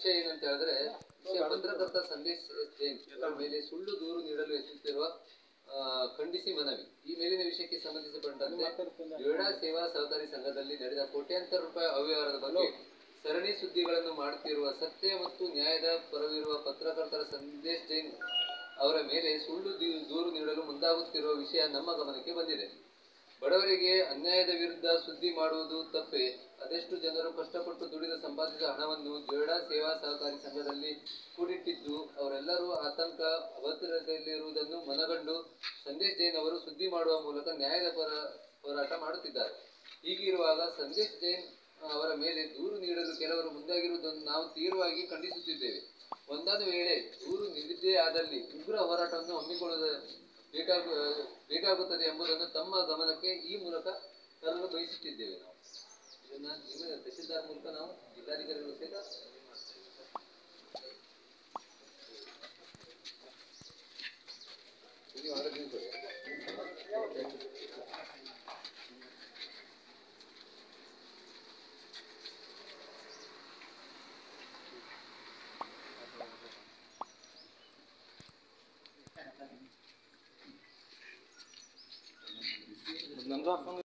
ವಿಷಯ ಏನಂತ ಹೇಳಿದ್ರೆ ವಿಷಯ ಪತ್ರಕರ್ತ ಸಂದೇಶ್ ಎಸ್ ಜೈನ್ ಅವರ ಮೇಲೆ ಸುಳ್ಳು ದೂರು ನೀಡಲು ಯತ್ನಿಸುತ್ತಿರುವ ಆ, ಖಂಡಿಸಿ ಮನವಿ ಈ ಮೇಲಿನ ವಿಷಯಕ್ಕೆ ಸಂಬಂಧಿಸಿಕೊಂಡಂತೆ ಯೋಡಾ ಸೇವಾ ಸಹಕಾರಿ ಸಂಘದಲ್ಲಿ ನಡೆದ ಕೋಟ್ಯಾಂತರ ರೂಪಾಯಿ ಅವ್ಯವಹಾರದ ಬಗ್ಗೆ ಸರಣಿ ಸುದ್ದಿಗಳನ್ನು ಮಾಡುತ್ತಿರುವ ಸತ್ಯ ಮತ್ತು ನ್ಯಾಯದ ಪರವಿರುವ ಪತ್ರಕರ್ತರ ಸಂದೇಶ್ ಜೈನ್ ಅವರ ಮೇಲೆ ಸುಳ್ಳು ದಿ- ದೂರು ನೀಡಲು ಮುಂದಾಗುತ್ತಿರುವ ವಿಷಯ ನಮ್ಮ ಗಮನಕ್ಕೆ ಬಂದಿದೆ ಬಡವರಿಗೆ ಅನ್ಯಾಯದ ವಿರುದ್ಧ ಸುದ್ದಿ ಮಾಡುವುದು ತಪ್ಪೆ ಅದೆಷ್ಟು ಜನರು ಕಷ್ಟಪಟ್ಟು ದುಡಿದ ಸಂಪಾದಿಸಿದ ಹಣವನ್ನು ಜೋಡಾ ಸೇವಾ ಸಹಕಾರಿ ಸಂಘದಲ್ಲಿ ಕೂಡಿಟ್ಟಿದ್ದು ಅವರೆಲ್ಲರೂ ಆತಂಕ ಅಭದ್ರತೆಯಲ್ಲಿರುವುದನ್ನು ಮನಗಂಡು ಸಂದೇಶ್ ಜೈನ್ ಅವರು ಸುದ್ದಿ ಮಾಡುವ ಮೂಲಕ ನ್ಯಾಯದ ಪರ ಹೋರಾಟ ಮಾಡುತ್ತಿದ್ದಾರೆ ಹೀಗಿರುವಾಗ ಸಂದೇಶ್ ಜೈನ್ ಅವರ ಮೇಲೆ ದೂರು ನೀಡಲು ಕೆಲವರು ಮುಂದಾಗಿರುವುದನ್ನು ನಾವು ತೀವ್ರವಾಗಿ ಖಂಡಿಸುತ್ತಿದ್ದೇವೆ ಒಂದಾದ ವೇಳೆ ದೂರು ನೀಡಿದ್ದೇ ಆದಲ್ಲಿ ಉಗ್ರ ಹೋರಾಟವನ್ನು ಹಮ್ಮಿಕೊಳ್ಳುವ ಬೇಕಾಗು ಬೇಕಾಗುತ್ತದೆ ಎಂಬುದನ್ನು ತಮ್ಮ ಗಮನಕ್ಕೆ ಈ ಮೂಲಕ ತರಲು ಬಯಸುತ್ತಿದ್ದೇವೆ ನಾವು ಇದನ್ನ ನಿಮ್ಮ ತಹಸೀಲ್ದಾರ್ ಮೂಲಕ ನಾವು ಜಿಲ್ಲಾಧಿಕಾರಿಗಳು ಸಹಿತ ಮನವಿ ಮಾಡ್ತಾ ಇದ್ದೇವೆ. ನೀವು ಆರ್ಡರ್ ಕೊಡಿ. ನಂದು ಹಾಕೊಂಡು